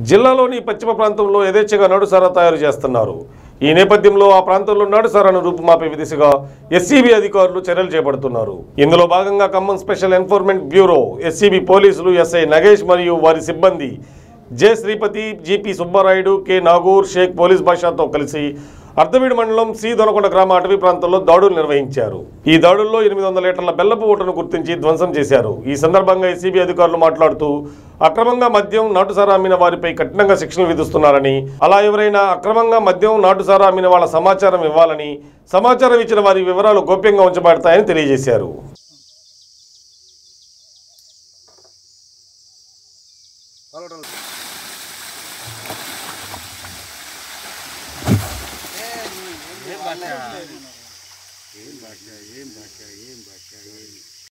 జిల్లాలోని పశ్చిమ ప్రాంతంలో యథేచ్ఛగా నాటుసారా తయారు చేస్తున్నారు ఈ నేపథ్యంలో ఆ ప్రాంతంలో నాటుసారాను రూపుమాపే దిశగా ఎస్సీబీ అధికారులు చర్యలు చేపడుతున్నారు ఇందులో భాగంగా Khammam special enforcement bureau SCB పోలీసులు ఎస్ఐ నగేష్ మరియు వారి సిబ్బంది J Sripathi GP Subbarayudu K Nagur Shaik police భాషతో కలిసి అర్ధవీడు మండలం సి దొనకొండ గ్రామ అటవీ ప్రాంతంలో దాడులు నిర్వహించారు ఈ దాడుల్లో ఎనిమిది వందల లీటర్ల బెల్లపు ఓటును గుర్తించి ధ్వంసం చేశారు ఈ సందర్భంగా ఎస్సీబీ అధికారులు మాట్లాడుతూ అక్రమంగా మద్యం నాటుసారా అమ్మిన వారిపై కఠినంగా శిక్షలు విధిస్తున్నారని అలా ఎవరైనా అక్రమంగా మద్యం నాటుసారా అమ్మిన వాళ్ళ సమాచారం ఇవ్వాలని సమాచారం ఇచ్చిన వారి వివరాలు గోప్యంగా ఉంచబడతాయని తెలియజేశారు ఏం భాష ఏం భాష ఏం భాష ఏం భాష ఏం